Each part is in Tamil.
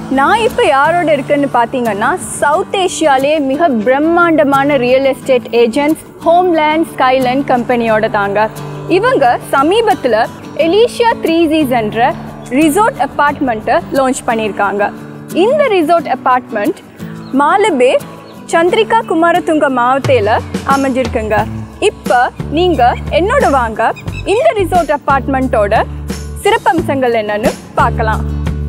நான் இப்போ யாரோட இருக்கேன்னு பார்த்தீங்கன்னா சவுத் ஏஷியாலே மிக பிரம்மாண்டமான real estate agents Homeland Skyland கம்பெனியோட தாங்க இவங்க சமீபத்தில் எலிஷியா த்ரீ ஜீஸ் என்ற ரிசோர்ட் அப்பார்ட்மெண்ட்டை லான்ச் பண்ணியிருக்காங்க இந்த ரிசோர்ட் அப்பார்ட்மெண்ட் மாலபே சந்திரிகா குமாரதுங்க மாவட்டத்தில் அமைஞ்சிருக்குங்க இப்போ நீங்கள் என்னோட வாங்க இந்த ரிசோர்ட் அப்பார்ட்மெண்ட்டோட சிறப்பம்சங்கள் என்னன்னு பார்க்கலாம்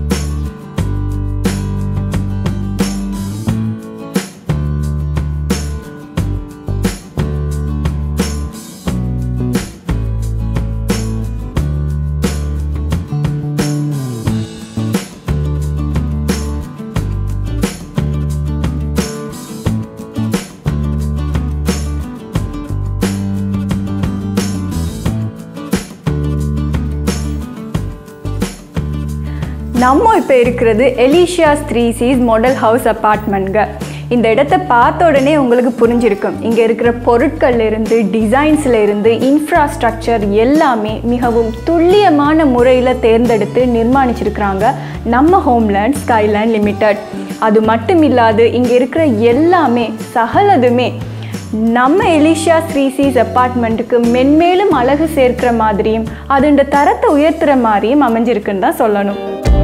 நம்ம இப்போ இருக்கிறது எலிஷியாஸ் த்ரீ சீஸ் மாடல் ஹவுஸ் அப்பார்ட்மெண்ட்ங்க இந்த இடத்த பார்த்த உடனே உங்களுக்கு புரிஞ்சிருக்கும் இங்கே இருக்கிற பொருட்கள்ல இருந்து டிசைன்ஸில் இருந்து இன்ஃப்ராஸ்ட்ரக்சர் எல்லாமே மிகவும் துல்லியமான முறையில் தேர்ந்தெடுத்து நிர்மாணிச்சிருக்கிறாங்க நம்ம ஹோம்லேண்ட் ஸ்கைலேண்ட் லிமிடெட் அது மட்டும் இல்லாது இங்கே இருக்கிற எல்லாமே சகலதுமே நம்ம எலிஷா த்ரீ சீஸ் அப்பார்ட்மெண்ட்டுக்கு மென்மேலும் அழகு சேர்க்கிற மாதிரியும் அதோட தரத்தை உயர்த்துற மாதிரியும் அமைஞ்சிருக்குன்னு தான் சொல்லணும்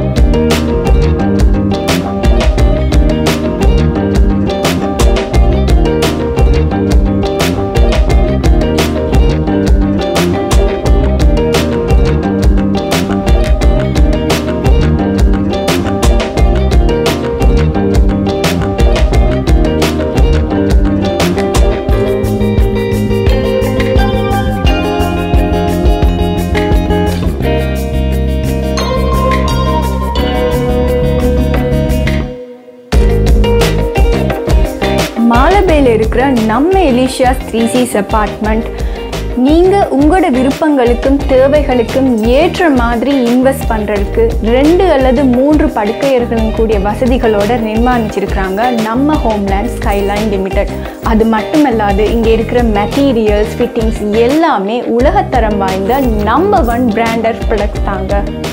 மாலபேல இருக்கிற நம்ம எலிஷியா த்ரீ சீஸ் அப்பார்ட்மெண்ட் நீங்கள் உங்களோட விருப்பங்களுக்கும் தேவைகளுக்கும் ஏற்ற மாதிரி இன்வெஸ்ட் பண்ணுறதுக்கு ரெண்டு அல்லது மூன்று படுக்கையர்களும் கூடிய வசதிகளோட நிர்மாணிச்சிருக்கிறாங்க நம்ம ஹோம்லேண்ட் ஸ்கைலைன் லிமிடெட் அது மட்டுமல்லாது இங்கே இருக்கிற மெட்டீரியல்ஸ் ஃபிட்டிங்ஸ் எல்லாமே உலகத்தரம் வாய்ந்த நம்பர் ஒன் பிராண்டட் ப்ராடக்ட் தாங்க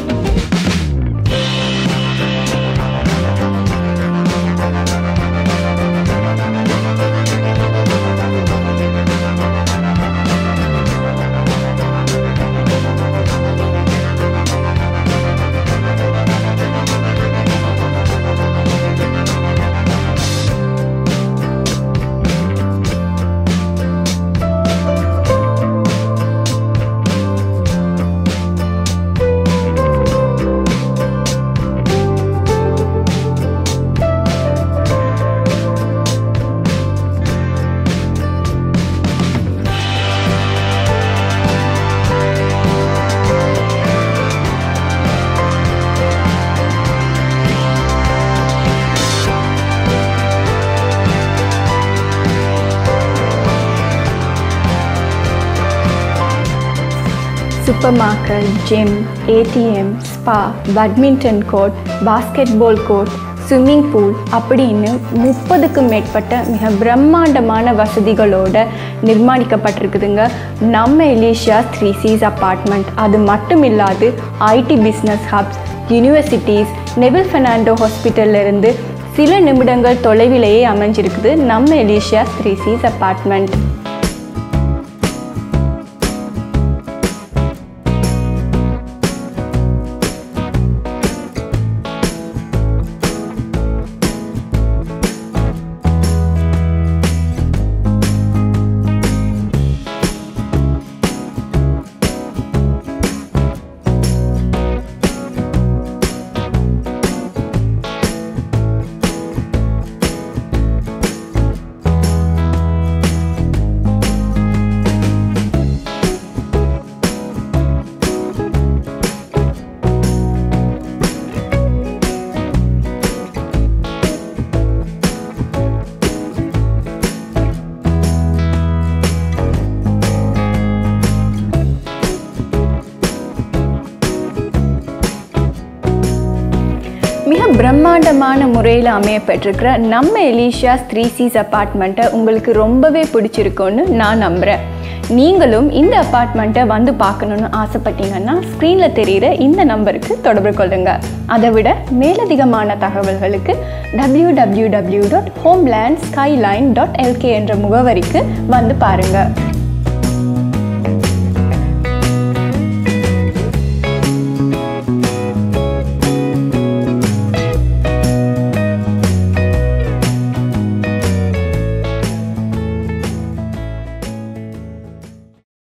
super market gym ATM spa badminton court basketball court swimming pool அப்படின்னு முப்பதுக்கும் மேற்பட்ட மிக பிரம்மாண்டமான வசதிகளோட நிர்மாணிக்கப்பட்டிருக்குதுங்க நம்ம எலிஷியா த்ரீ சீஸ் அப்பார்ட்மெண்ட் அது மட்டும் இல்லாது IT business hubs universities Neville Fernando ஹாஸ்பிட்டல்ல இருந்து சில நிமிடங்கள் தொலைவிலேயே அமைஞ்சிருக்குது நம்ம எலிஷியா த்ரீ சீஸ் அப்பார்ட்மெண்ட் மிக பிரம்மாண்டமான முறையில் அமையப்பட்டிருக்கிற நம்ம எலிஷியாஸ் த்ரீ சீஸ் அப்பார்ட்மெண்ட்டை உங்களுக்கு ரொம்பவே பிடிச்சிருக்கும்னு நான் நம்புகிறேன் நீங்களும் இந்த அப்பார்ட்மெண்ட்டை வந்து பார்க்கணுன்னு ஆசைப்பட்டீங்கன்னா ஸ்க்ரீனில் தெரிகிற இந்த நம்பருக்கு தொடர்பு கொள்ளுங்க அதை விட மேலதிகமான தகவல்களுக்கு W W W dot homeland skyline dot LK என்ற முகவரிக்கு வந்து பாருங்கள்